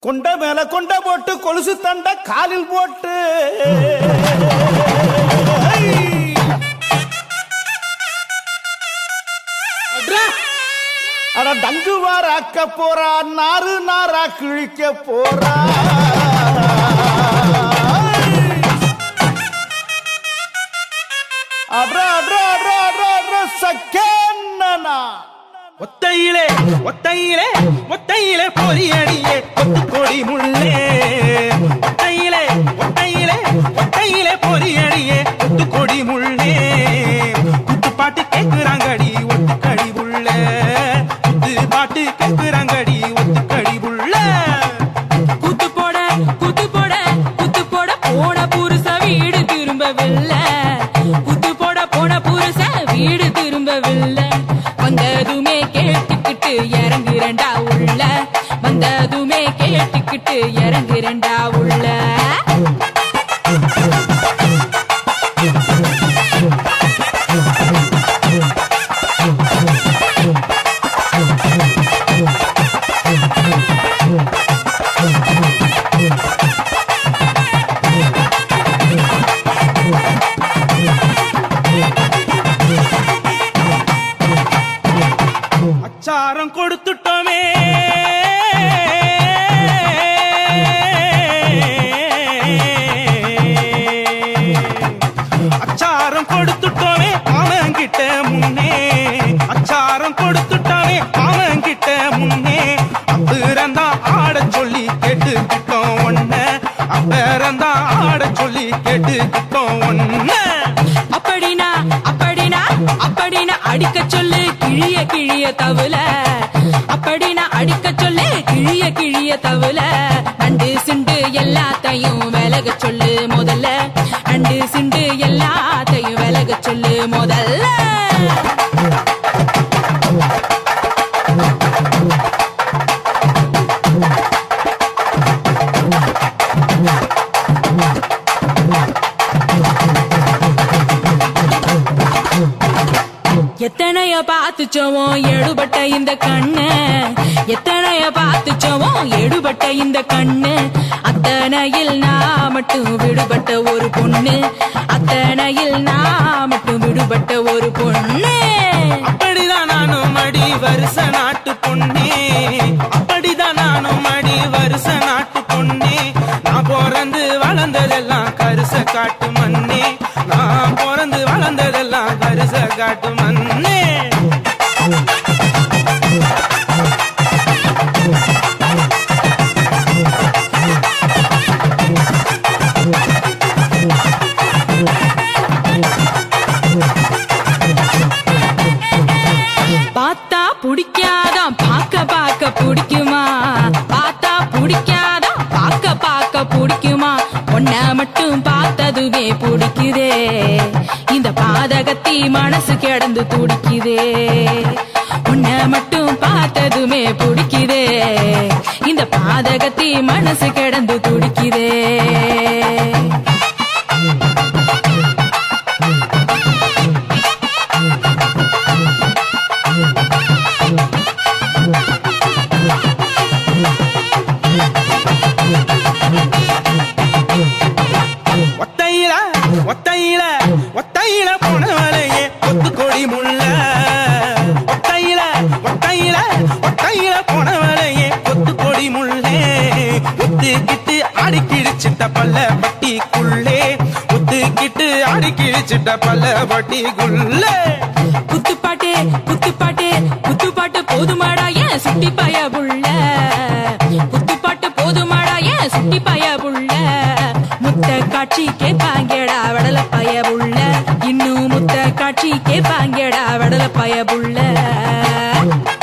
கொண்ட மேல கொண்ட போட்டு கொலுசு தண்ட காலில் போட்டு அட டங்கு வாராக்க போறா நாறு நாரா கிழிக்க போறா அட்ரா அட்ரா அட்ரா அட்ரா அட்ரா சக்கேன்னா ஒத்தையிலே ஒத்தையிலே ஒத்தையிலே பொறியடியே கொத்து கொடி முள்ளே ஒத்தையிலே ஒத்தையிலே ஒத்தையிலே பொறியடியே கொத்து கொடி முள்ளே குத்து பாட்டு கேக்குறாங்கடி ஒத்து கடி புள்ள குத்து பாட்டு கேக்குறாங்கடி ஒத்து கடி புள்ள குத்து போட குத்து போட குத்து போட போன புருஷ வீடு திரும்பவில்லை குத்து போட போன புருஷ வீடு திரும்பவில்லை வந்ததுமே கேட்டுக்கிட்டு இறங்குறண்டா உள்ள வந்ததுமே கேட்டுக்கிட்டு இறங்குறண்டா உள்ள அச்சாரம் கொடுத்துட்டோமே அச்சாரம் கொடுத்துட்டோமே அவன்கிட்ட முன்னே அச்சாரம் கொடுத்துட்டோமே அவன்கிட்ட முன்னே அப்புறந்தா ஆட சொல்லி கேட்டுக்கிட்டோம் ஒன்ன அப்புறந்தா ஆட சொல்லி கேட்டுக்கிட்டோம் ஒன்ன அப்படினா அப்படினா அப்படினா அடிக்க சொல்லு கிழிய கிழிய தவுல அப்படினா அடிக்க சொல்லு கிழிய கிழிய தவுல நண்டு சிண்டு எல்லாத்தையும் விலக சொல்லு முதல்ல நண்டு சிண்டு எல்லாத்தையும் விலக சொல்லு முதல்ல எத்தனைய பார்த்துச்சோமோ எடுபட்ட இந்த கண்ணு எத்தனைய பார்த்துச்சோமோ எடுபட்ட இந்த கண்ணு அத்தனையில் நான் மட்டும் விடுபட்ட ஒரு பொண்ணு அத்தனையில் நான் மட்டும் விடுபட்ட ஒரு பொண்ணு அப்படிதான் நானும் மடி வருஷ நாட்டு பொண்ணே அப்படிதான் நானும் மடி வருஷ நாட்டு பொண்ணே நான் பிறந்து வளர்ந்ததெல்லாம் கருச காட்டு மண்ணே நான் பிறந்து வளர்ந்ததெல்லாம் கருச காட்டு மண்ணே பார்த்தா பிடிக்காதான் பார்க்க பார்க்க பிடிக்குமா பார்த்தா பிடிக்காதான் பார்க்க பார்க்க பிடிக்குமா உன்ன மட்டும் பார்த்ததுமே பிடிக்குதே இந்த பாதகத்தி மனசு கிடந்து துடிக்குதே உன்ன மட்டும் பார்த்ததுமே பிடிக்குதே இந்த பாதகத்தி மனசு கிடந்து துடிக்குதே ஒத்தையில ஒத்தையில ஒத்தையில போனவளையே ஒத்து கொடி முள்ள ஒத்தையில ஒத்தையில ஒத்தையில போனவளையே ஒத்து கொடி முள்ளே ஒத்துக்கிட்டு ஆடி கிழிச்சிட்ட பல்ல பட்டிக்குள்ளே ஒத்துக்கிட்டு ஆடி கிழிச்சிட்ட பல்ல பட்டிக்குள்ளே குத்துப்பாட்டு குத்துப்பாட்டு குத்துப்பாட்டு போதுமாடா ஏன் சுட்டி பய புள்ள குத்துப்பாட்டு போதுமாடா ஏன் சுட்டி பய புள்ள முத்த காட்சி கேப்பாங்கடா வடல பய புள்ள இன்னும் முத்த காட்சி கேப்பாங்கடா வடல பய புள்ள